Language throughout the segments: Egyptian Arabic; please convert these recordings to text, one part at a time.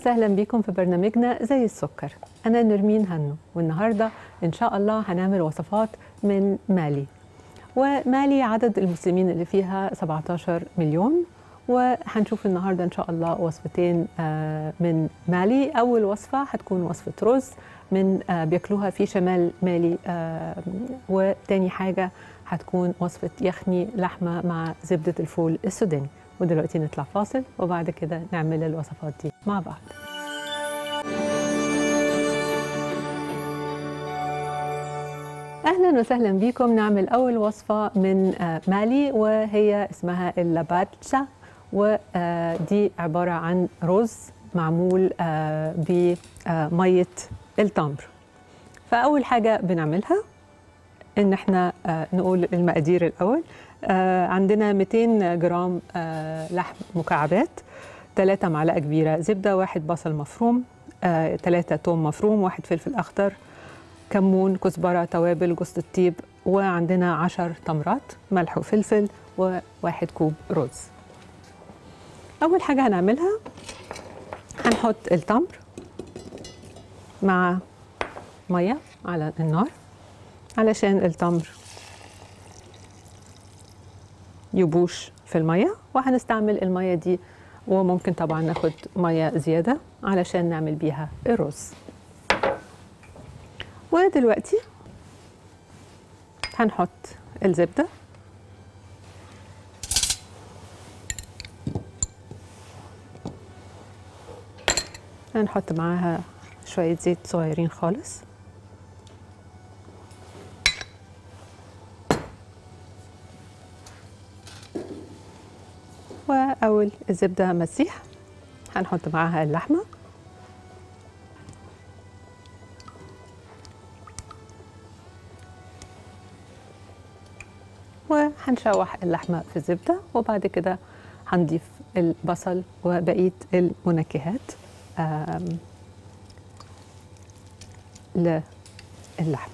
وسهلا بكم في برنامجنا زي السكر أنا نرمين هنو والنهاردة إن شاء الله هنعمل وصفات من مالي ومالي عدد المسلمين اللي فيها 17 مليون وهنشوف النهاردة إن شاء الله وصفتين آه، من مالي أول وصفة هتكون وصفة رز من آه، بياكلوها في شمال مالي آه، وتاني حاجة هتكون وصفة يخني لحمة مع زبدة الفول السوداني ودلوقتي نطلع فاصل وبعد كده نعمل الوصفات دي مع بعض اهلا وسهلا بكم نعمل اول وصفه من آه، مالي وهي اسمها اللاباتشا ودي عباره عن رز معمول آه، بميه التمر فاول حاجه بنعملها ان احنا آه، نقول المقادير الاول آه، عندنا 200 جرام آه، لحم مكعبات 3 معلقه كبيره زبده واحد بصل مفروم 3 توم مفروم واحد فلفل اخضر كمون كزبره توابل جوز الطيب وعندنا 10 تمرات ملح وفلفل وواحد كوب رز اول حاجه هنعملها هنحط التمر مع ميه على النار علشان التمر يبوش في الميه وهنستعمل الميه دي وممكن طبعا ناخد ميه زياده علشان نعمل بيها الرز ودلوقتي هنحط الزبده هنحط معاها شويه زيت صغيرين خالص وأول الزبدة ما تسيح هنحط معاها اللحمة وهنشوح اللحمة في الزبدة وبعد كده هنضيف البصل وبقية المنكهات آم، للحمة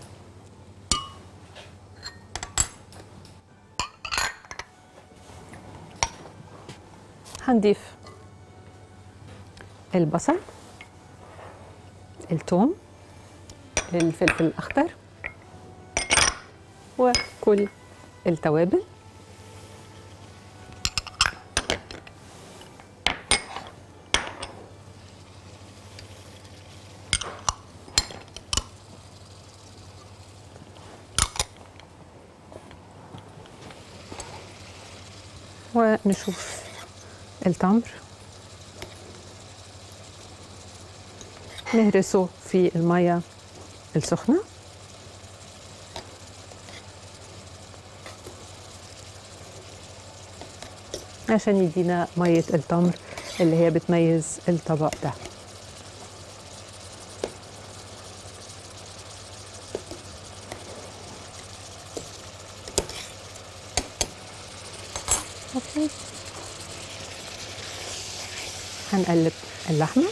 هنضيف البصل الثوم الفلفل الأخضر وكل التوابل ونشوف التمر نهرسه في المية السخنة عشان يدينا مية التمر اللي هي بتميز الطبق ده اوكي هنقلب اللحمة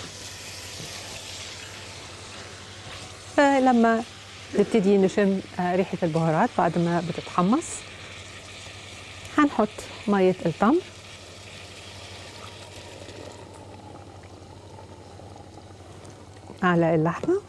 فلما نبتدي نشم آه، ريحة البهارات بعد ما بتتحمص هنحط مية التمر على اللحمة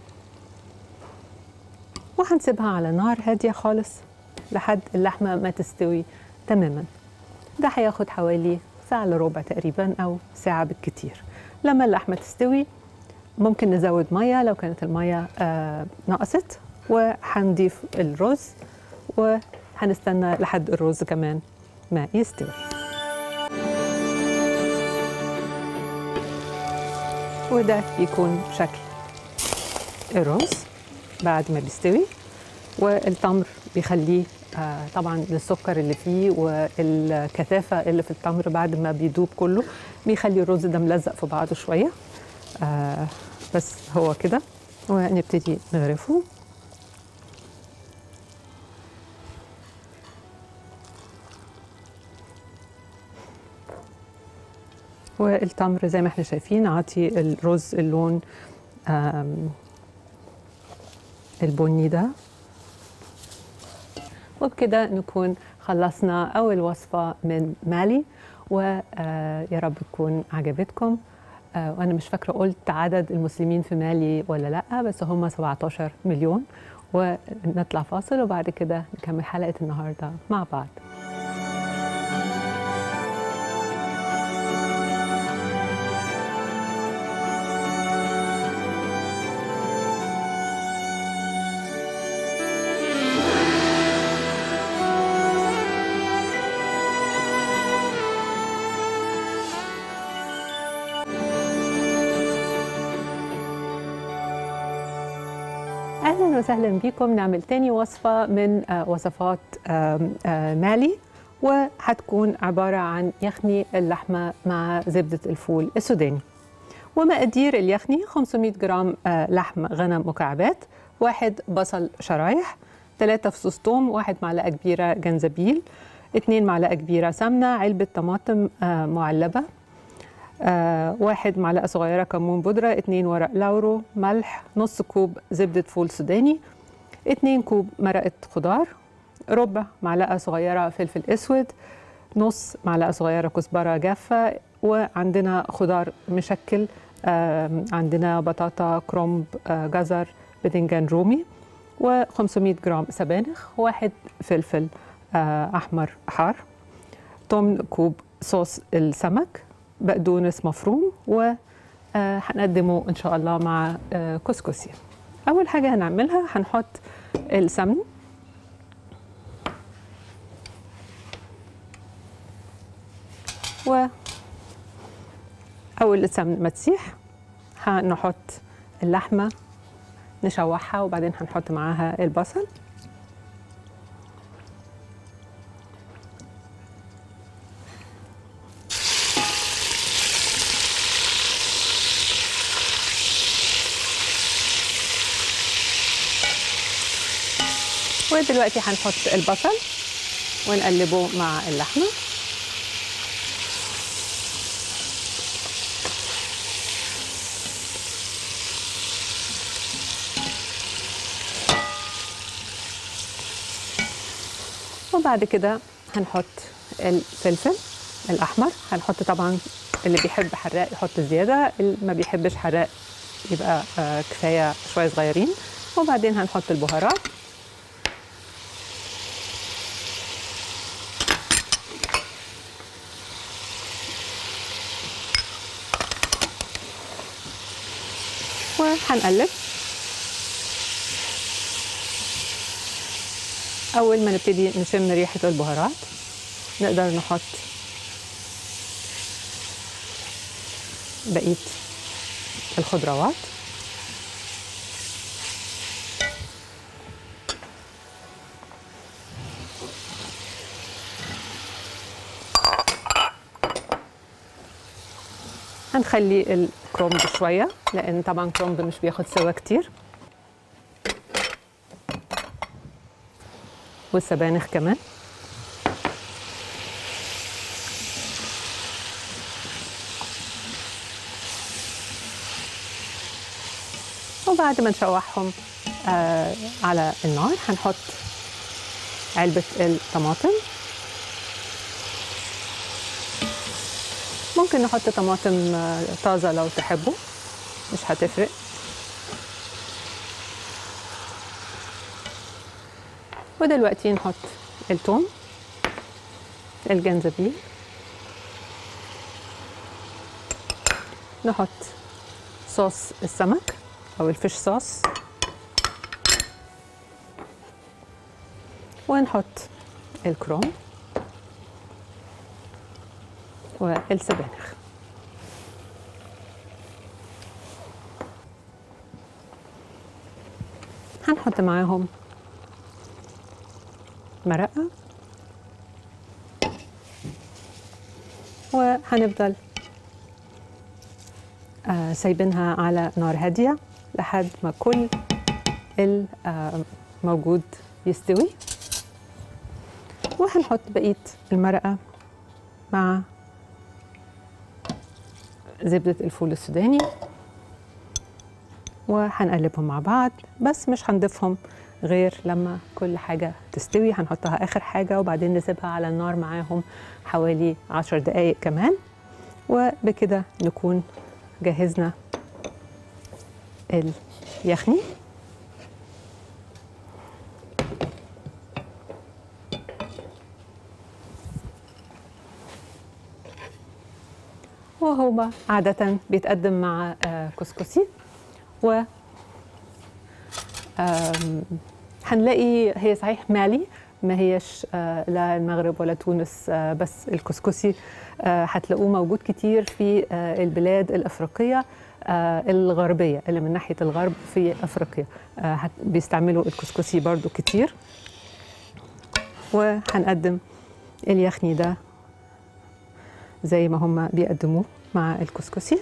وهنسيبها على نار هادية خالص لحد اللحمة ما تستوي تماما ده هياخد حوالي ساعة الا ربع تقريبا أو ساعة بالكتير لما اللحمة تستوي ممكن نزود مية لو كانت المية آه نقصت وهنضيف الرز وهنستنى لحد الرز كمان ما يستوي وده يكون شكل الرز بعد ما بيستوي والتمر بيخليه آه، طبعا السكر اللي فيه والكثافه اللي في التمر بعد ما بيدوب كله بيخلي الرز ده ملزق في بعضه شويه آه، بس هو كده ونبتدي نغرفه والتمر زي ما احنا شايفين عاطي الرز اللون آم، البني ده وبكده نكون خلصنا أول وصفة من مالي ويا رب تكون عجبتكم آه، وانا مش فاكره قلت عدد المسلمين في مالي ولا لا بس هم 17 مليون ونطلع فاصل وبعد كده نكمل حلقه النهارده مع بعض اهلا وسهلا بكم نعمل تاني وصفه من آه، وصفات آم، آه، مالي وهتكون عباره عن يخني اللحمه مع زبده الفول السوداني ومقادير اليخني 500 جرام آه، لحم غنم مكعبات واحد بصل شرايح ثلاثة فصوص ثوم واحد معلقة كبيرة جنزبيل اتنين معلقة كبيرة سمنة علبة طماطم آه، معلبة آه، واحد معلقة صغيرة كمون بودرة اتنين ورق لورو ملح نص كوب زبدة فول سوداني اتنين كوب مرقة خضار ربع معلقة صغيرة فلفل اسود نص معلقة صغيرة كزبرة جافة وعندنا خضار مشكل آم، عندنا بطاطا كرنب آه، جزر باذنجان رومي و500 جرام سبانخ واحد فلفل آه، احمر حار تمن كوب صوص السمك بقدونس مفروم وهنقدمه ان شاء الله مع آه، كسكسي اول حاجه هنعملها هنحط السمن و اول السمن ما تسيح هنحط اللحمه نشوحها وبعدين هنحط معاها البصل ودلوقتي هنحط البصل ونقلبه مع اللحمه وبعد كده هنحط الفلفل الاحمر هنحط طبعا اللي بيحب حراق يحط زياده اللي ما بيحبش حراق يبقى آه، كفايه شويه صغيرين وبعدين هنحط البهارات وهنقلب أول ما نبتدي نشم ريحة البهارات نقدر نحط بقية الخضروات هنخلي الكرنب شوية لأن طبعا كرنب مش بياخد سوا كتير والسبانخ كمان وبعد ما نشوحهم آه على النار هنحط علبة الطماطم ممكن نحط طماطم آه، طازة لو تحبوا مش هتفرق ودلوقتي نحط الثوم الجنزبيل نحط صوص السمك او الفيش صوص ونحط الكروم والسبانخ هنحط معاهم مرقة وهنفضل آه، سايبينها على نار هادية لحد ما كل الموجود يستوي وهنحط بقية المرقة مع زبدة الفول السوداني وهنقلبهم مع بعض بس مش هنضيفهم غير لما كل حاجة تستوي هنحطها آخر حاجة وبعدين نسيبها على النار معاهم حوالي عشر دقايق كمان وبكده نكون جهزنا اليخني وهو عادة بيتقدم مع آه، كسكسي و آم، هنلاقي هي صحيح مالي ما هيش آه، لا المغرب ولا تونس آه، بس الكسكسي آه، هتلاقوه موجود كتير في آه، البلاد الأفريقية آه، الغربية اللي من ناحية الغرب في أفريقيا آه، هت- بيستعملوا الكسكسي برضو كتير وهنقدم اليخني ده زي ما هم بيقدموه مع الكسكسي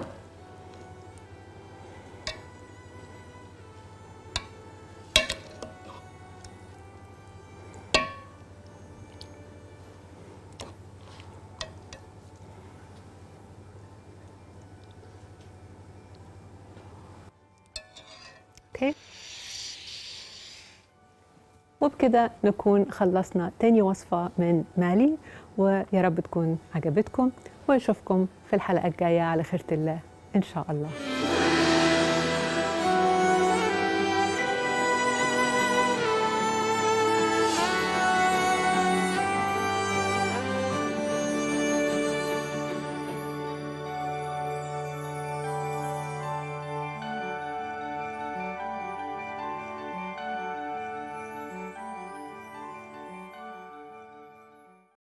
اوكي وبكده نكون خلصنا تاني وصفة من مالي ويا رب تكون عجبتكم ونشوفكم في الحلقة الجاية على خيرة الله إن شاء الله